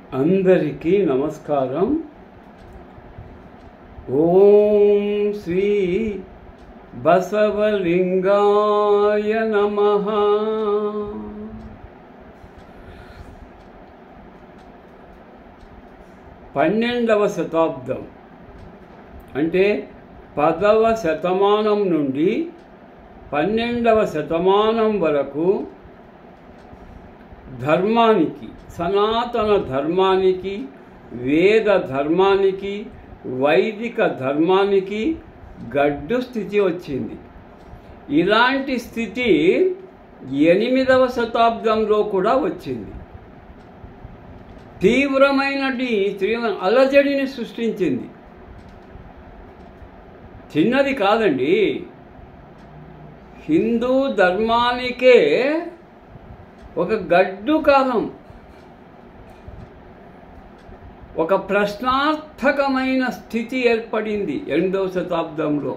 అందరికీ నమస్కారం ఓం శ్రీ బసవలింగాయ నమ పన్నెండవ శతాబ్దం అంటే పదవ శతమానం నుండి పన్నెండవ శతమానం వరకు ధర్మానికి సనాతన ధర్మానికి వేద ధర్మానికి వైదిక ధర్మానికి గడ్డు స్థితి వచ్చింది ఇలాంటి స్థితి ఎనిమిదవ శతాబ్దంలో కూడా వచ్చింది తీవ్రమైనటి తీవ్ర అలజడిని సృష్టించింది చిన్నది కాదండి హిందూ ధర్మానికే ఒక గడ్డు కాలం ఒక ప్రశ్నార్థకమైన స్థితి ఏర్పడింది ఎనిమిదవ శతాబ్దంలో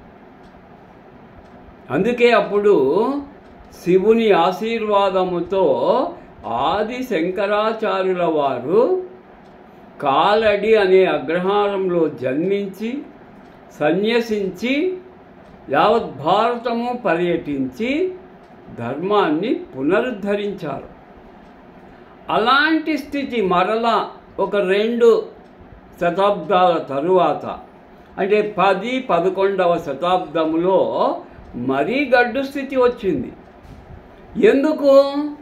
అందుకే అప్పుడు శివుని ఆశీర్వాదముతో ఆది శంకరాచార్యుల వారు కాలడి అనే అగ్రహారంలో జన్మించి సన్యసించి యావత్ భారతము పర్యటించి ధర్మాన్ని పునరుద్ధరించారు అలాంటి స్థితి మరలా ఒక రెండు శతాబ్దాల తరువాత అంటే పది పదకొండవ శతాబ్దంలో మరీ గడ్డు స్థితి వచ్చింది ఎందుకు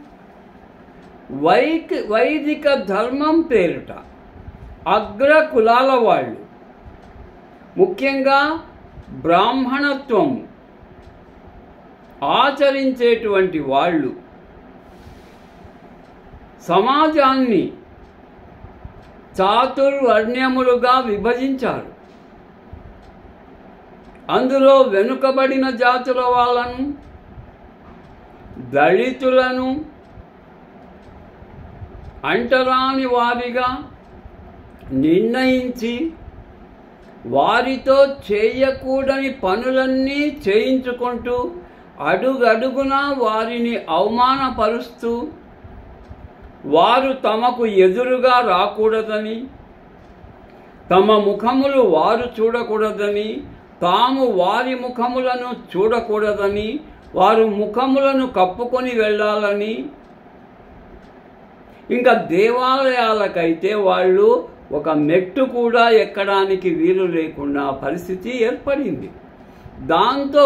వైక్ వైదిక ధర్మం పేరిట అగ్ర కులాల వాళ్ళు ముఖ్యంగా బ్రాహ్మణత్వం ఆచరించేటువంటి వాళ్ళు సమాజాన్ని చాతుర్వర్ణ్యములుగా విభజించారు అందులో వెనుకబడిన జాతుల వాళ్ళను దళితులను అంటరాని వారిగా నిర్ణయించి వారితో చేయకూడని పనులన్నీ చేయించుకుంటూ అడుగడుగునా వారిని అవమానపరుస్తూ వారు తమకు ఎదురుగా రాకూడదని తమ ముఖములు వారు చూడకూడదని తాము వారి ముఖములను చూడకూడదని వారు ముఖములను కప్పుకొని వెళ్ళాలని ఇంకా దేవాలయాలకైతే వాళ్ళు ఒక మెట్టు కూడా ఎక్కడానికి వీలు లేకుండా పరిస్థితి ఏర్పడింది దాంతో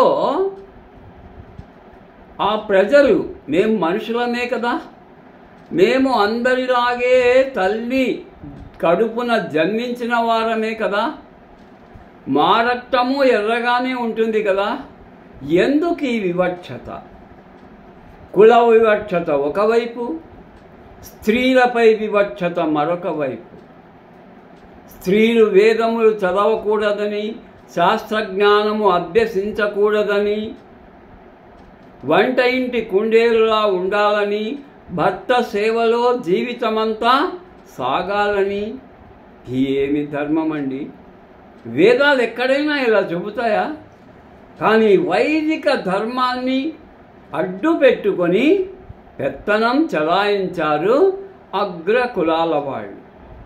ఆ ప్రజలు మేము మనుషులమే కదా మేము అందరిలాగే తల్లి కడుపున జన్మించిన వారమే కదా మా రక్తము ఎర్రగానే ఉంటుంది కదా ఎందుకు ఈ వివక్షత కుల వివక్షత ఒకవైపు స్త్రీలపై వివక్షత మరొక వైపు స్త్రీలు వేదములు చదవకూడదని శాస్త్రజ్ఞానము అభ్యసించకూడదని వంట ఇంటి కుండేలులా ఉండాలని భర్త సేవలో జీవితమంతా సాగాలని ఏమి ధర్మం అండి వేదాలు ఎక్కడైనా ఇలా చెబుతాయా కానీ వైదిక ధర్మాన్ని అడ్డు పెట్టుకొని పెత్తనం చలాయించారు అగ్ర కులాల వాళ్ళు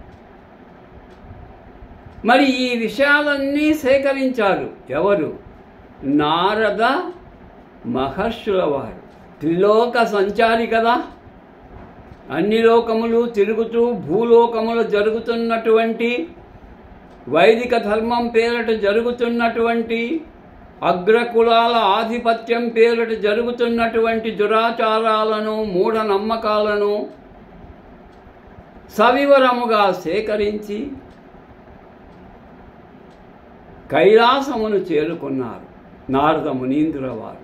మరి ఈ విషయాలన్నీ సేకరించారు ఎవరు నారద మహర్షుల వారు త్రిలోక సంచారి కదా అన్ని లోకములు తిరుగుతూ భూలోకములు జరుగుతున్నటువంటి వైదిక ధర్మం పేరట జరుగుతున్నటువంటి అగ్రకులాల ఆధిపత్యం పేరిట జరుగుతున్నటువంటి దురాచారాలను మూఢనమ్మకాలను సవివరముగా సేకరించి కైలాసమును చేరుకున్నారు నారద మునీంద్ర వారు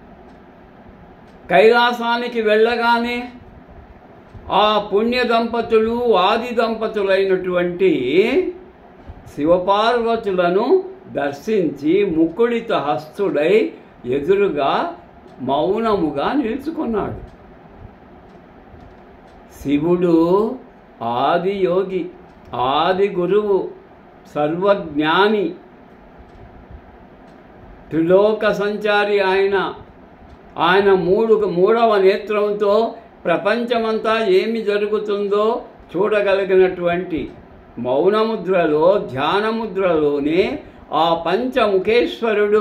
కైలాసానికి వెళ్ళగానే ఆ పుణ్య దంపతులు ఆది దంపతులైనటువంటి శివపార్వతులను దర్శించి ముక్కుడిత హస్తుడై ఎదురుగా మౌనముగా నిలుచుకున్నాడు శివుడు ఆది యోగి ఆది గురువు సర్వజ్ఞాని త్రిలోక సంచారి ఆయన ఆయన మూడు మూడవ నేత్రంతో ప్రపంచమంతా ఏమి జరుగుతుందో చూడగలిగినటువంటి మౌనముద్రలో ధ్యానముద్రలోనే ఆ పంచముఖేశ్వరుడు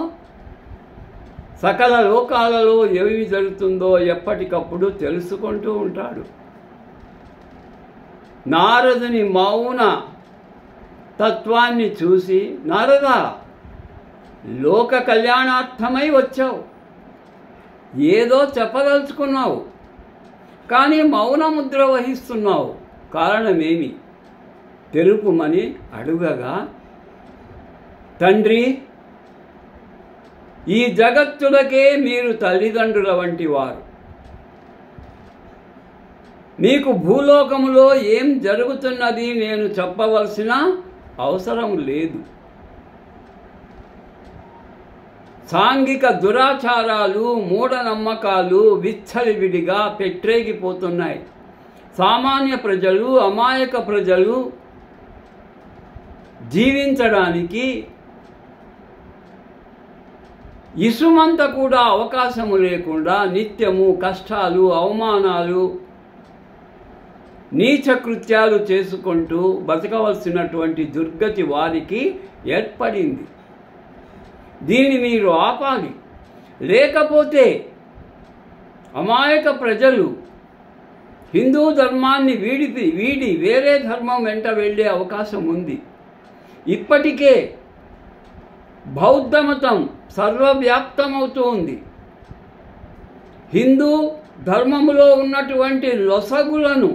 సకల లోకాలలో ఏమి జరుగుతుందో ఎప్పటికప్పుడు తెలుసుకుంటూ ఉంటాడు నారదుని మౌన తత్వాన్ని చూసి నారద లోక కళ్యాణార్థమై వచ్చావు ఏదో చెప్పదలుచుకున్నావు కానీ మౌనముద్ర వహిస్తున్నావు కారణమేమి తెలుపుమని అడుగగా తండ్రి ఈ జగత్తులకే మీరు తల్లిదండ్రుల వంటి వారు మీకు భూలోకములో ఏం జరుగుతున్నది నేను చెప్పవలసిన అవసరం లేదు సాంఘిక దురాచారాలు మూఢనమ్మకాలు విచ్చలివిడిగా పెట్టేగిపోతున్నాయి సామాన్య ప్రజలు అమాయక ప్రజలు జీవించడానికి ఇసుమంత కూడా అవకాశము లేకుండా నిత్యము కష్టాలు అవమానాలు నీచకృత్యాలు చేసుకుంటూ బతకవలసినటువంటి దుర్గతి వారికి ఏర్పడింది దీన్ని మీరు ఆపాలి లేకపోతే అమాయక ప్రజలు హిందూ ధర్మాన్ని వీడి వీడి వేరే ధర్మం వెంట వెళ్ళే అవకాశం ఉంది ఇప్పటికే బౌద్ధ మతం సర్వవ్యాప్తమవుతూ ఉంది హిందూ ధర్మములో ఉన్నటువంటి లొసగులను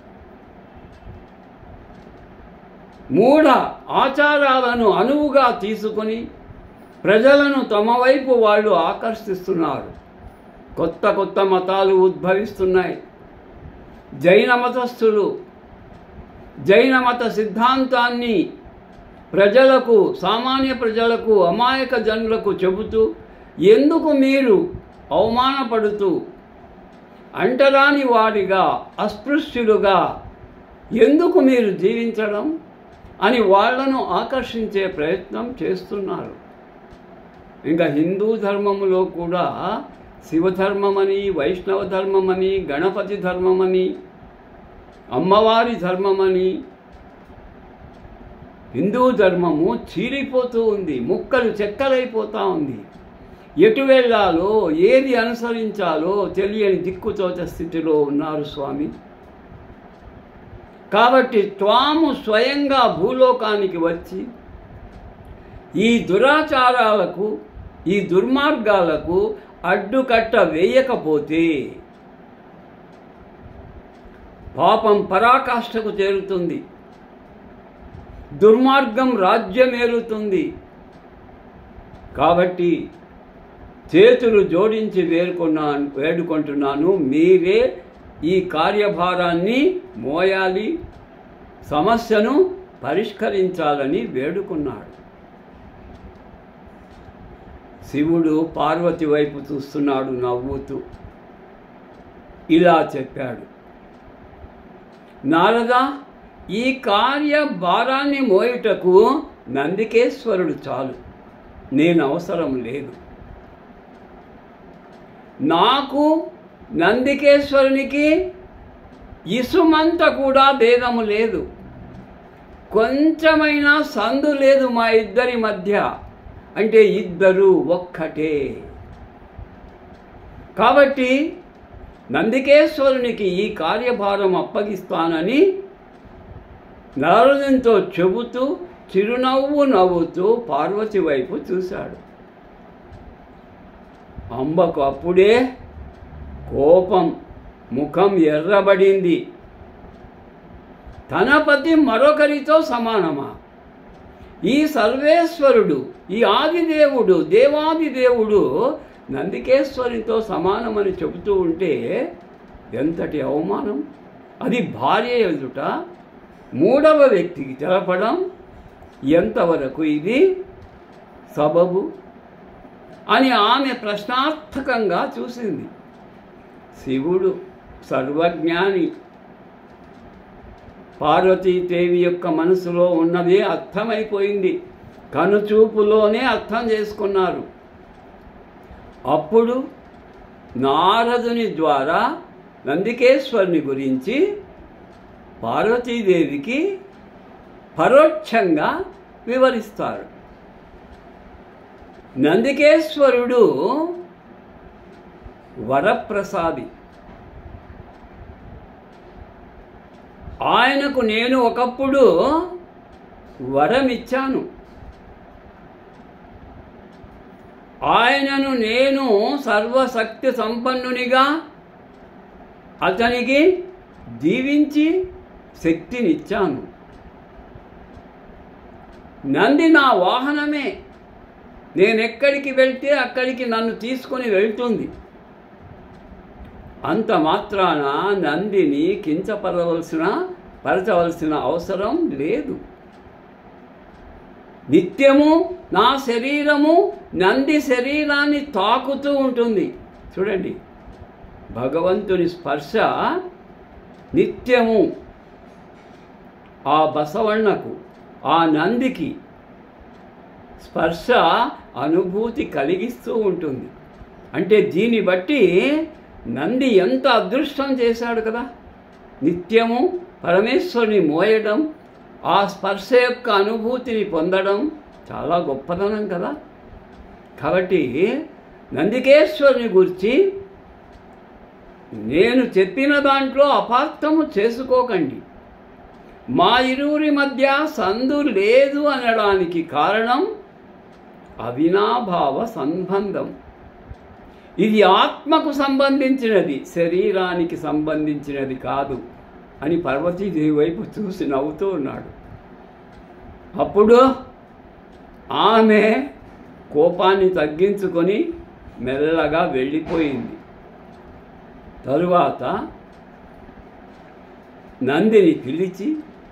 మూఢ ఆచారాలను అనువుగా తీసుకొని ప్రజలను తమ వైపు వాళ్ళు ఆకర్షిస్తున్నారు కొత్త కొత్త మతాలు ఉద్భవిస్తున్నాయి జైన మతస్థులు జైన మత సిద్ధాంతాన్ని ప్రజలకు సామాన్య ప్రజలకు అమాయక జనులకు చెబుతూ ఎందుకు మీరు అవమానపడుతూ అంటరాని వాడిగా అస్పృశ్యులుగా ఎందుకు మీరు జీవించడం అని వాళ్లను ఆకర్షించే ప్రయత్నం చేస్తున్నారు ఇంకా హిందూ ధర్మములో కూడా శివధర్మమని వైష్ణవ ధర్మమని గణపతి ధర్మమని అమ్మవారి ధర్మమని హిందూ ధర్మము చీలిపోతూ ఉంది ముక్కలు చెక్కలైపోతూ ఉంది ఎటు వెళ్ళాలో ఏది అనుసరించాలో తెలియని దిక్కుతోచ స్థితిలో ఉన్నారు స్వామి కాబట్టి త్వాము స్వయంగా భూలోకానికి వచ్చి ఈ దురాచారాలకు ఈ దుర్మార్గాలకు అడ్డుకట్ట వేయకపోతే పాపం పరాకాష్ఠకు చేరుతుంది దుర్మార్గం రాజ్యమేలుతుంది కాబట్టి చేతులు జోడించి వేడుకున్నాను వేడుకుంటున్నాను మీరే ఈ కార్యభారాన్ని మోయాలి సమస్యను పరిష్కరించాలని వేడుకున్నాడు శివుడు పార్వతి వైపు చూస్తున్నాడు నవ్వుతూ ఇలా చెప్పాడు నారద ఈ కార్య భారాన్ని మోయుటకు నందికేశ్వరుడు చాలు నేను అవసరం లేదు నాకు నందికేశ్వరునికి ఇసుమంత కూడా భేదము లేదు కొంచెమైనా సందు లేదు మా ఇద్దరి మధ్య అంటే ఇద్దరు ఒక్కటే కాబట్టి నందికేశ్వరునికి ఈ కార్యభారం అప్పగిస్తానని నారదునితో చెబుతూ చిరునవ్వు నవ్వుతూ పార్వతి వైపు చూశాడు అంబకు అప్పుడే కోపం ముఖం ఎర్రబడింది తన పతి మరొకరితో సమానమా ఈ సర్వేశ్వరుడు ఈ ఆదిదేవుడు దేవాదిదేవుడు నందికేశ్వరితో సమానమని చెబుతూ ఉంటే ఎంతటి అవమానం అది భార్య ఎదుట మూడవ వ్యక్తికి తెలపడం ఎంతవరకు ఇది సబబు అని ఆమె ప్రశ్నార్థకంగా చూసింది శివుడు సర్వజ్ఞాని పార్వతీదేవి యొక్క మనసులో ఉన్నది అర్థమైపోయింది కనుచూపులోనే అర్థం చేసుకున్నారు అప్పుడు నారదుని ద్వారా నందికేశ్వరుని గురించి పార్వతీదేవికి పరోక్షంగా వివరిస్తారు నందికేశ్వరుడు వరప్రసాది ఆయనకు నేను ఒకప్పుడు వరమిచ్చాను ఆయనను నేను సర్వశక్తి సంపన్నునిగా అతనికి దీవించి శక్తినిచ్చాను నంది నా వాహనమే నేనెక్కడికి వెళ్తే అక్కడికి నన్ను తీసుకొని వెళ్తుంది అంత మాత్రాన నందిని కించపరవలసిన పరచవలసిన అవసరం లేదు నిత్యము నా శరీరము నంది శరీరాన్ని తాకుతూ ఉంటుంది చూడండి భగవంతుని స్పర్శ నిత్యము ఆ బసవಣ್ಣకు ఆ నందికి స్పర్శ అనుభూతి కలిగిస్తూ ఉంటుంది అంటే దీన్ని బట్టి నంది ఎంత అదృష్టం చేశాడు కదా నిత్యము పరమేశ్వరుని మోయడం ఆ స్పర్శ యొక్క అనుభూతిని పొందడం చాలా గొప్పదనం కదా కాబట్టి నందికేశ్వరుని గురించి నేను చెప్పిన దాంట్లో అపార్థము చేసుకోకండి మా ఇరువురి మధ్య సందు లేదు అనడానికి కారణం అవినాభావ సంబంధం ఇది ఆత్మకు సంబంధించినది శరీరానికి సంబంధించినది కాదు అని పార్వతీదేవి వైపు చూసి నవ్వుతూ ఉన్నాడు అప్పుడు ఆమె కోపాన్ని తగ్గించుకొని మెల్లగా వెళ్ళిపోయింది తరువాత నందిని పిలిచి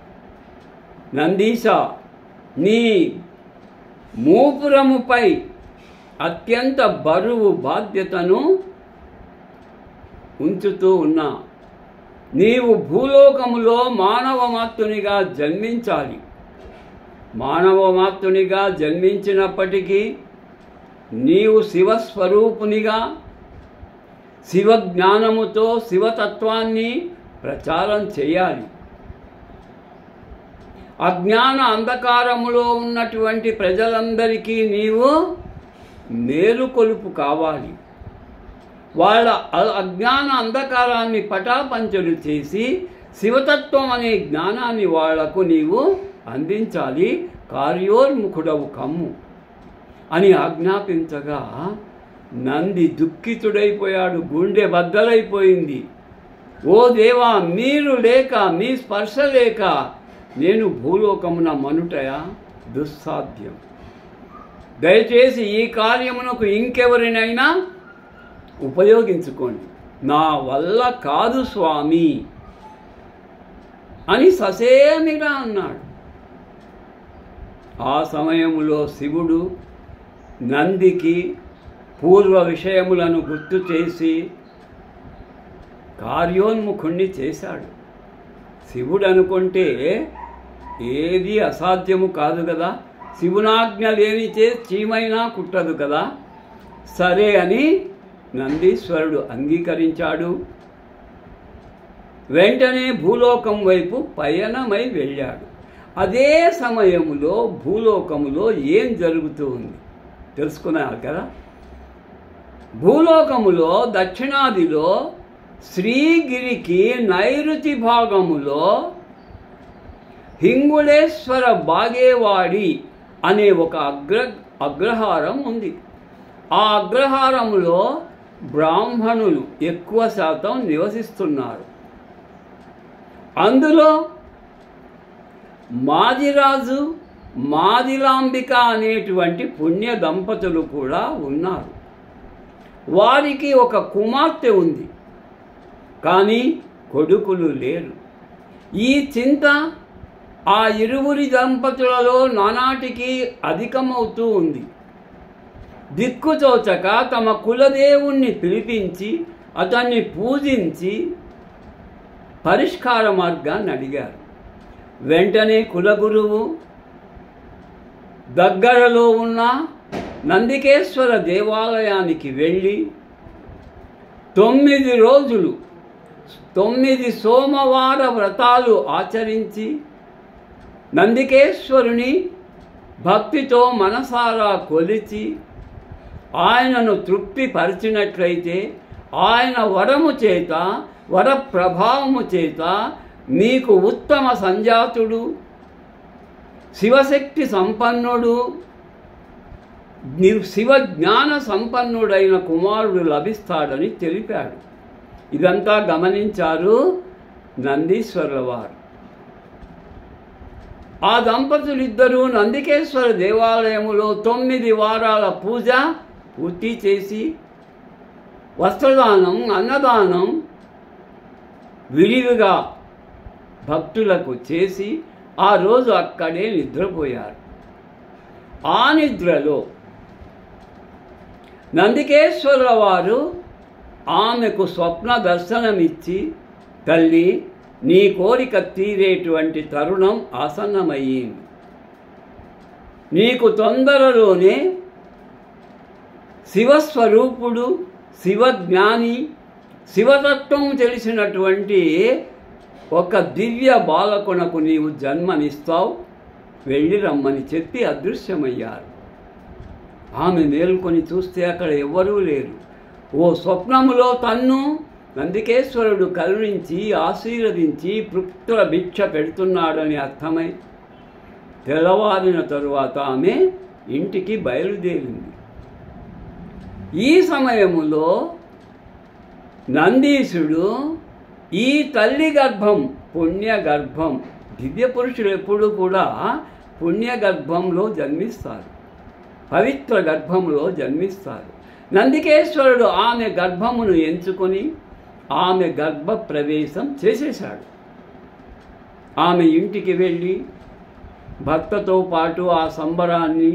నందీశ నీ మూపురముపై అత్యంత బరువు బాధ్యతను ఉంచుతూ ఉన్నా నీవు భూలోకములో మానవ మాతృనిగా జన్మించాలి మానవ మాతృనిగా జన్మించినప్పటికీ నీవు శివస్వరూపునిగా శివజ్ఞానముతో శివతత్వాన్ని ప్రచారం చేయాలి అజ్ఞాన అంధకారములో ఉన్నటువంటి ప్రజలందరికీ నీవు మేలుకొలుపు కావాలి వాళ్ళ అ- అజ్ఞాన అంధకారాన్ని పటాపంచలు చేసి శివతత్వం అనే జ్ఞానాన్ని వాళ్లకు నీవు అందించాలి కార్యోన్ముఖుడవు కమ్ము అని ఆజ్ఞాపించగా నంది దుఃఖితుడైపోయాడు గుండె బద్దలైపోయింది ఓ దేవా మీరు లేక మీ స్పర్శ లేక నేను భూలోకమున మనుటయా దుస్సాధ్యం దయచేసి ఈ కార్యమునకు ఇంకెవరినైనా ఉపయోగించుకోండి నా వల్ల కాదు స్వామి అని ససేమిగా అన్నాడు ఆ సమయంలో శివుడు నందికి పూర్వ విషయములను గుర్తు చేసి కార్యోన్ముఖుణ్ణి చేశాడు శివుడు అనుకుంటే ఏది అసాధ్యము కాదు కదా శివునాజ్ఞ లేనిచే చీమైనా కుట్టదు కదా సరే అని నందీశ్వరుడు అంగీకరించాడు వెంటనే భూలోకం వైపు పయనమై వెళ్ళాడు అదే సమయములో భూలోకములో ఏం జరుగుతూ ఉంది తెలుసుకున్నారు కదా భూలోకములో దక్షిణాదిలో శ్రీగిరికి నైరుతి భాగములో హింగుళేశ్వర బాగేవాడి అనే ఒక అగ్ర అగ్రహారం ఉంది ఆ అగ్రహారములో బ్రాహ్మణులు ఎక్కువ శాతం నివసిస్తున్నారు అందులో మాదిరాజు మాదిలాంబిక అనేటువంటి పుణ్య దంపతులు కూడా ఉన్నారు వారికి ఒక కుమార్తె ఉంది కానీ కొడుకులు లేరు ఈ చింత ఆ ఇరువురి దంపతులలో నానాటికి అధికమవుతూ ఉంది దిక్కుచోచక తమ కులదేవుణ్ణి పిలిపించి అతన్ని పూజించి పరిష్కార మార్గాన్ని అడిగారు వెంటనే కులగురువు దగ్గరలో ఉన్న నందికేశ్వర దేవాలయానికి వెళ్ళి తొమ్మిది రోజులు తొమ్మిది సోమవార వ్రతాలు ఆచరించి నందికేశ్వరుని భక్తితో మనసారా కొలిచి ఆయనను తృప్తిపరిచినట్లయితే ఆయన వరము చేత వర ప్రభావము చేత మీకు ఉత్తమ సంజాతుడు శివశక్తి సంపన్నుడు ని- శివ జ్ఞాన సంపన్నుడైన కుమారుడు లభిస్తాడని తెలిపాడు ఇదంతా గమనించారు నందీశ్వరుల వారు ఆ దంపతులిద్దరూ నందికేశ్వర దేవాలయములో తొమ్మిది వారాల పూజ పూర్తి చేసి వస్త్రదానం అన్నదానం విరివిగా భక్తులకు చేసి ఆ రోజు అక్కడే నిద్రపోయారు ఆ నిద్రలో నందికేశ్వర వారు ఆమెకు స్వప్న దర్శనమిచ్చి తల్లి నీ కోరిక తీరేటువంటి తరుణం ఆసన్నమయ్యింది నీకు తొందరలోనే శివస్వరూపుడు శివజ్ఞాని శివతత్వం తెలిసినటువంటి ఒక దివ్య బాలకునకు నీవు జన్మనిస్తావు వెళ్ళి రమ్మని చెప్పి అదృశ్యమయ్యారు ఆమె మేల్కొని చూస్తే అక్కడ ఎవ్వరూ లేరు ఓ స్వప్నములో తన్ను నందికేశ్వరుడు కరుణించి ఆశీర్వదించి పుత్ర భిక్ష పెడుతున్నాడని అర్థమై తెల్లవారిన తరువాత ఆమె ఇంటికి బయలుదేరింది ఈ సమయములో నందీశుడు ఈ తల్లి గర్భం పుణ్య గర్భం దివ్య పురుషులు ఎప్పుడు కూడా పుణ్య గర్భంలో జన్మిస్తారు పవిత్ర గర్భంలో జన్మిస్తారు నందికేశ్వరుడు ఆమె గర్భమును ఎంచుకొని ఆమె గర్భ ప్రవేశం చేసేశాడు ఆమె ఇంటికి వెళ్ళి భర్తతో పాటు ఆ సంబరాన్ని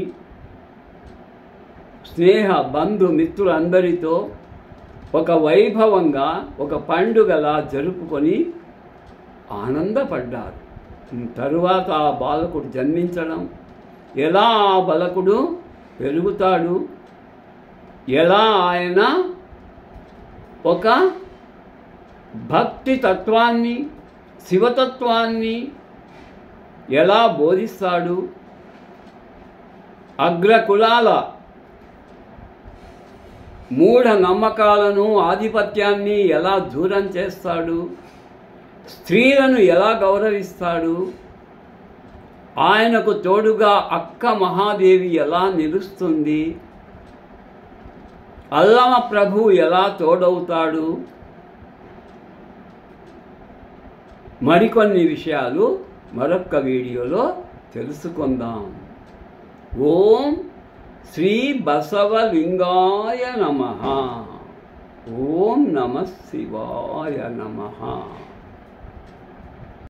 స్నేహ బంధు మిత్రులందరితో ఒక వైభవంగా ఒక పండుగలా జరుపుకొని ఆనందపడ్డారు తరువాత ఆ బాలకుడు జన్మించడం ఎలా ఆ బాలకుడు పెరుగుతాడు ఎలా ఆయన ఒక భక్తి తత్వాన్ని శివతత్వాన్ని ఎలా బోధిస్తాడు అగ్రకులాల మూఢ నమ్మకాలను ఆధిపత్యాన్ని ఎలా దూరం చేస్తాడు స్త్రీలను ఎలా గౌరవిస్తాడు ఆయనకు తోడుగా అక్క మహాదేవి ఎలా నిలుస్తుంది అల్లమ ప్రభు ఎలా తోడవుతాడు మరికొన్ని విషయాలు మరొక్క వీడియోలో తెలుసుకుందాం ఓం శ్రీ బసవలింగాయ నమ ఓం నమ శివాయ నమ